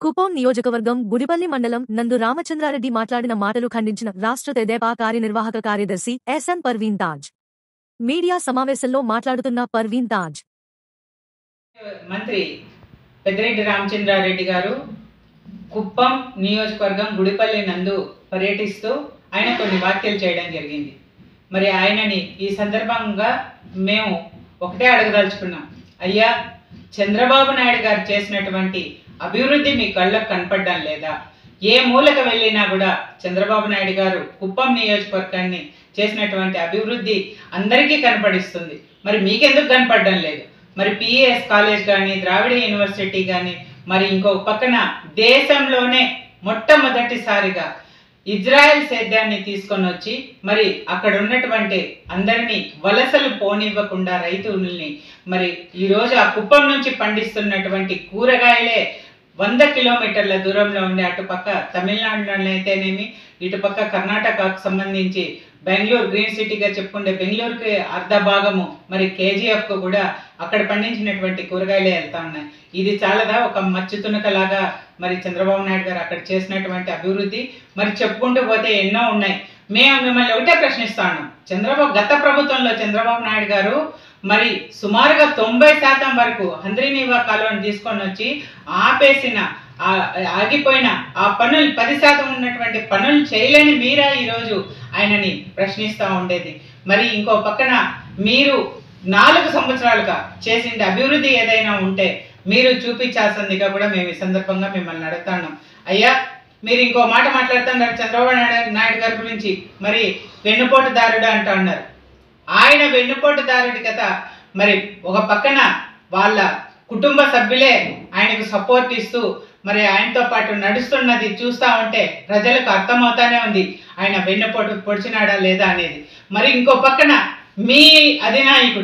కుపోం నియోజకవర్గం గుడిపల్లి మండలం నందు రామచంద్రారెడ్డి మాట్లాడిన మాటలు ఖండించిన రాష్ట్ర తెదేపా కార్యనిర్వాహక కార్యదర్శి ఎస్ఎన్ పర్వీన్ తాజ్ మీడియా సమావేశంలో మాట్లాడుతున్న పర్వీన్ తాజ్ మంత్రి పెద్దిరెడ్డి రామచంద్రారెడ్డి గారు కుప్పం నియోజకవర్గం గుడిపల్లి నందు పర్యటిస్తూ ఆయన కొన్ని వ్యాఖ్యలు చేయడం జరిగింది మరి ఆయనని ఈ సందర్భంగా మేము ఒకటే అడగదలుచుకున్నాం అయ్యా చంద్రబాబు నాయుడు గారు చేసినటువంటి అభివృద్ధి మీ కళ్ళకు కనపడడం లేదా ఏ మూలకు వెళ్ళినా కూడా చంద్రబాబు నాయుడు గారు కుప్పం నియోజకవర్గాన్ని చేసినటువంటి అభివృద్ధి అందరికీ కనపడిస్తుంది మరి మీకెందుకు కనపడడం లేదు మరి పిఎస్ కాలేజ్ కానీ ద్రావిడ యూనివర్సిటీ కానీ మరి ఇంకో పక్కన దేశంలోనే మొట్టమొదటిసారిగా ఇజ్రాయెల్ సేద్యాన్ని తీసుకొని వచ్చి మరి అక్కడ ఉన్నటువంటి అందరినీ వలసలు పోనివ్వకుండా రైతుల్ని మరి ఈరోజు ఆ కుప్పం నుంచి పండిస్తున్నటువంటి కూరగాయలే వంద కిలోమీటర్ల దూరంలో ఉండే అటుపక్క తమిళనాడులో అయితేనేమి ఇటుపక్క కర్ణాటకకు సంబంధించి బెంగళూరు గ్రీన్ సిటీగా చెప్పుకుంటే బెంగళూరుకి అర్ధ భాగము మరి కేజీఎఫ్కు కూడా అక్కడ పండించినటువంటి కూరగాయలే వెళ్తా ఉన్నాయి ఇది చాలదా ఒక మచ్చు తునకలాగా మరి చంద్రబాబు నాయుడు గారు అక్కడ చేసినటువంటి అభివృద్ధి మరి చెప్పుకుంటూ పోతే ఎన్నో ఉన్నాయి మేము మిమ్మల్ని ఒకటే ప్రశ్నిస్తాను చంద్రబాబు గత ప్రభుత్వంలో చంద్రబాబు నాయుడు గారు మరి సుమారుగా తొంభై శాతం వరకు హంద్రీనీవా కాలువను తీసుకొని వచ్చి ఆపేసిన ఆ- ఆగిపోయిన ఆ పనులు పది శాతం ఉన్నటువంటి పనులు చేయలేని మీరా ఈరోజు ఆయనని ప్రశ్నిస్తూ ఉండేది మరి ఇంకో పక్కన మీరు నాలుగు సంవత్సరాలుగా చేసిన అభివృద్ధి ఏదైనా ఉంటే మీరు చూపించాల్సిందిగా కూడా మేము ఈ సందర్భంగా మిమ్మల్ని అడుగుతాను అయ్యా మీరు ఇంకో మాట మాట్లాడుతున్నారు చంద్రబాబు నాయుడు నాయుడు గారి గురించి మరి వెన్నుపోటుదారుడు అంటూ ఉన్నారు ఆయన వెన్నుపోటుదారుడి కథ మరి ఒక పక్కన వాళ్ళ కుటుంబ సభ్యులే ఆయనకు సపోర్ట్ ఇస్తూ మరి ఆయనతో పాటు నడుస్తున్నది చూస్తా ఉంటే ప్రజలకు అర్థమవుతానే ఉంది ఆయన వెన్నుపోటు పొడిచినాడా లేదా అనేది మరి ఇంకో పక్కన మీ అధినాయకుడు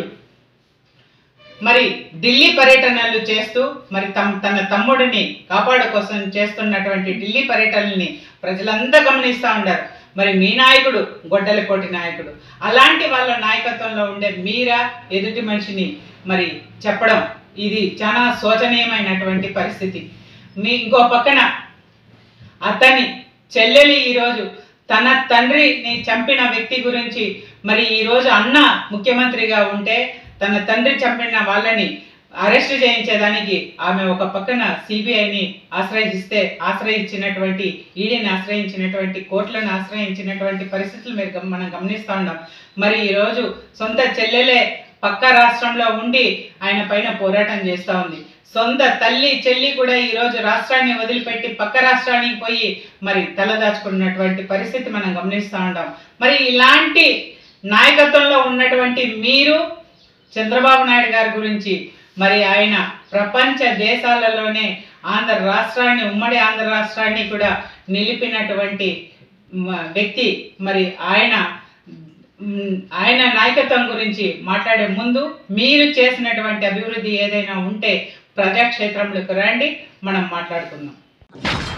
మరి ఢిల్లీ పర్యటనలు చేస్తూ మరి తమ తన తమ్ముడిని కాపాడ కోసం చేస్తున్నటువంటి ఢిల్లీ పర్యటనల్ని ప్రజలంతా గమనిస్తూ ఉండారు మరి మీ నాయకుడు గొడ్డలకోటి నాయకుడు అలాంటి వాళ్ళ నాయకత్వంలో ఉండే మీరా ఎదుటి మనిషిని మరి చెప్పడం ఇది చాలా శోచనీయమైనటువంటి పరిస్థితి మీ ఇంకో పక్కన అతని చెల్లెలి ఈరోజు తన తండ్రిని చంపిన వ్యక్తి గురించి మరి ఈరోజు అన్న ముఖ్యమంత్రిగా ఉంటే తన తండ్రి చంపిన వాళ్ళని అరెస్ట్ చేయించేదానికి ఆమె ఒక పక్కన సిబిఐని ఆశ్రయిస్తే ఆశ్రయించినటువంటి ఈడీని ఆశ్రయించినటువంటి కోర్టులను ఆశ్రయించినటువంటి పరిస్థితులు మీరు గమ- మనం గమనిస్తూ ఉన్నాం మరి ఈరోజు సొంత చెల్లెలే పక్క రాష్ట్రంలో ఉండి ఆయన పైన పోరాటం చేస్తూ ఉంది సొంత తల్లి చెల్లి కూడా ఈరోజు రాష్ట్రాన్ని వదిలిపెట్టి పక్క రాష్ట్రానికి పోయి మరి తలదాచుకున్నటువంటి పరిస్థితి మనం గమనిస్తూ ఉంటాం మరి ఇలాంటి నాయకత్వంలో ఉన్నటువంటి మీరు చంద్రబాబు నాయుడు గారి గురించి మరి ఆయన ప్రపంచ దేశాలలోనే ఆంధ్ర రాష్ట్రాన్ని ఉమ్మడి ఆంధ్ర రాష్ట్రాన్ని కూడా నిలిపినటువంటి మ- వ్యక్తి మరి ఆయన మ్, ఆయన నాయకత్వం గురించి మాట్లాడే ముందు మీరు చేసినటువంటి అభివృద్ధి ఏదైనా ఉంటే ప్రజాక్షేత్రంలోకి రండి మనం మాట్లాడుకుందాం